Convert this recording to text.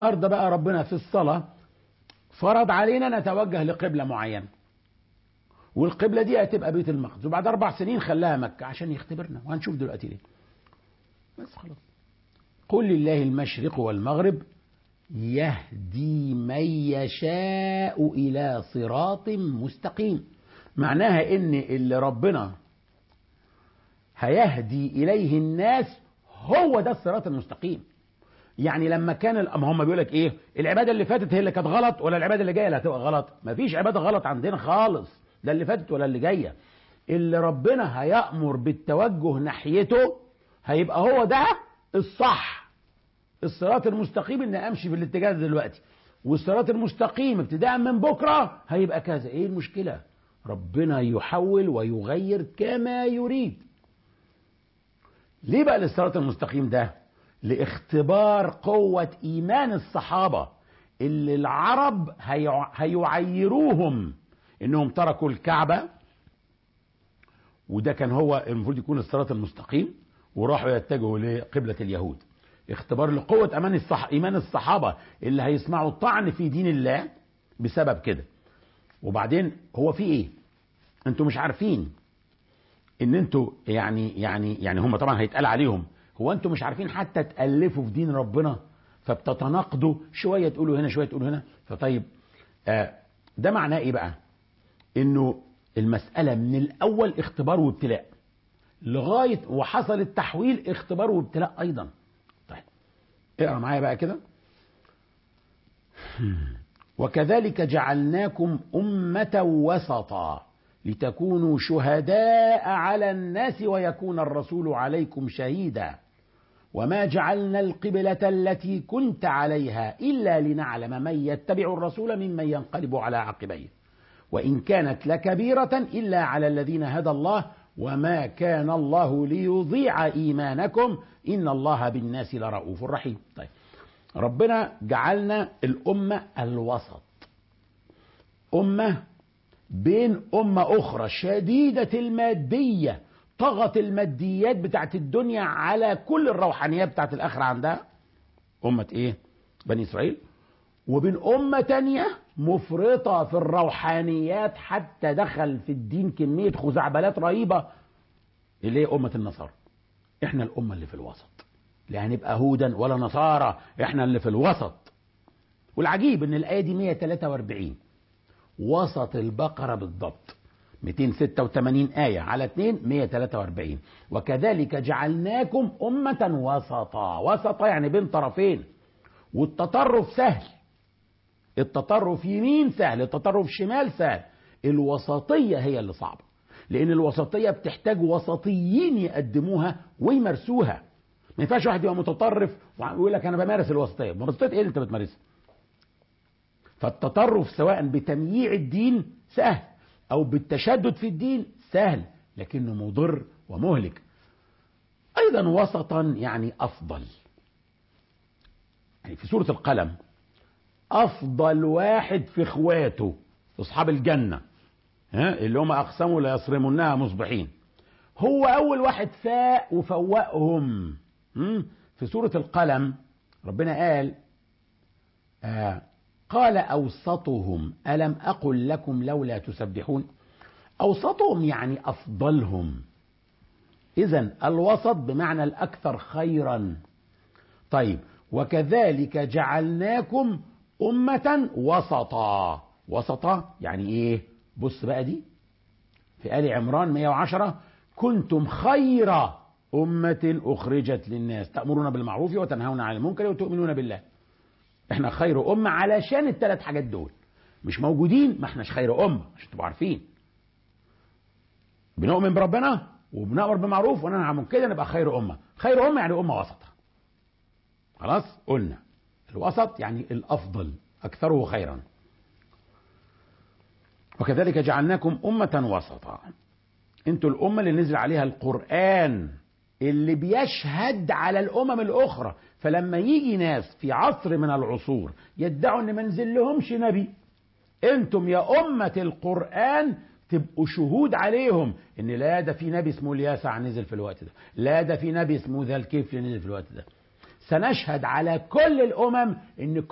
النهارده بقى ربنا في الصلاة فرض علينا نتوجه لقبلة معينة والقبلة دي هتبقى بيت المقدس وبعد أربع سنين خلاها مكة عشان يختبرنا وهنشوف دلوقتي ليه بس خلاص قل لله المشرق والمغرب يهدي من يشاء إلى صراط مستقيم معناها إن اللي ربنا هيهدي إليه الناس هو ده الصراط المستقيم يعني لما كان ال- ما هم بيقول لك ايه العباده اللي فاتت هي اللي كانت غلط ولا العباده اللي جايه اللي هتبقى غلط مفيش عباده غلط عندنا خالص لا اللي فاتت ولا اللي جايه اللي ربنا هيأمر بالتوجه ناحيته هيبقى هو ده الصح الصراط المستقيم ان امشي في الاتجاه ده دلوقتي والصراط المستقيم ابتداء من بكره هيبقى كذا ايه المشكله ربنا يحول ويغير كما يريد ليه بقى الصراط المستقيم ده لاختبار قوة إيمان الصحابة اللي العرب هيع- هيعيروهم إنهم تركوا الكعبة وده كان هو المفروض يكون الصراط المستقيم وراحوا يتجهوا لقبلة اليهود اختبار لقوة أمان الصح... إيمان الصحابة اللي هيسمعوا الطعن في دين الله بسبب كده وبعدين هو في إيه أنتوا مش عارفين ان انتوا يعني يعني يعني هم طبعا هيتقال عليهم هو انتوا مش عارفين حتى تالفوا في دين ربنا فبتتناقضوا شويه تقولوا هنا شويه تقولوا هنا فطيب آه ده معناه ايه بقى انه المساله من الاول اختبار وابتلاء لغايه وحصل التحويل اختبار وابتلاء ايضا طيب اقرا معايا بقى كده وكذلك جعلناكم أمة وسطا لتكونوا شهداء على الناس ويكون الرسول عليكم شهيدا وما جعلنا القبلة التي كنت عليها إلا لنعلم من يتبع الرسول ممن ينقلب على عقبيه وإن كانت لكبيرة إلا على الذين هدى الله وما كان الله ليضيع إيمانكم إن الله بالناس لرؤوف رحيم طيب ربنا جعلنا الأمة الوسط أمة بين أمة أخرى شديدة المادية طغت الماديات بتاعت الدنيا على كل الروحانيات بتاعت الآخرة عندها أمة إيه؟ بني إسرائيل وبين أمة تانية مفرطة في الروحانيات حتى دخل في الدين كمية خزعبلات رهيبة اللي هي أمة النصارى إحنا الأمة اللي في الوسط لا هنبقى هودا ولا نصارى إحنا اللي في الوسط والعجيب إن الآية دي 143 وسط البقرة بالضبط 286 آية على 2 143 وكذلك جعلناكم أمة وسطا وسطا يعني بين طرفين والتطرف سهل التطرف يمين سهل التطرف شمال سهل الوسطية هي اللي صعبة لأن الوسطية بتحتاج وسطيين يقدموها ويمارسوها ما ينفعش واحد يبقى متطرف ويقول لك أنا بمارس الوسطية الوسطية إيه اللي أنت بتمارسها فالتطرف سواء بتمييع الدين سهل أو بالتشدد في الدين سهل لكنه مضر ومهلك أيضا وسطا يعني أفضل يعني في سورة القلم أفضل واحد في إخواته أصحاب الجنة ها اللي هم أقسموا ليصرمنها مصبحين هو أول واحد فاق وفوقهم هم؟ في سورة القلم ربنا قال آه قال أوسطهم ألم أقل لكم لولا تسبحون أوسطهم يعني أفضلهم إذا الوسط بمعنى الأكثر خيرا طيب وكذلك جعلناكم أمة وسطا وسطا يعني إيه بص بقى دي في آل عمران 110 كنتم خير أمة أخرجت للناس تأمرون بالمعروف وتنهون عن المنكر وتؤمنون بالله احنا خير أمة علشان الثلاث حاجات دول مش موجودين ما احناش خير أمة عشان تبقوا عارفين بنؤمن بربنا وبنأمر بالمعروف وننهى عن المنكر نبقى خير أمة خير أمة يعني أمة وسطة خلاص قلنا الوسط يعني الأفضل أكثره خيرا وكذلك جعلناكم أمة وسطا انتوا الأمة اللي نزل عليها القرآن اللي بيشهد على الأمم الأخرى فلما يجي ناس في عصر من العصور يدعوا ان ما نزل لهمش نبي انتم يا أمة القرآن تبقوا شهود عليهم ان لا ده في نبي اسمه الياسع نزل في الوقت ده لا ده في نبي اسمه ذا الكفل نزل في الوقت ده سنشهد على كل الأمم ان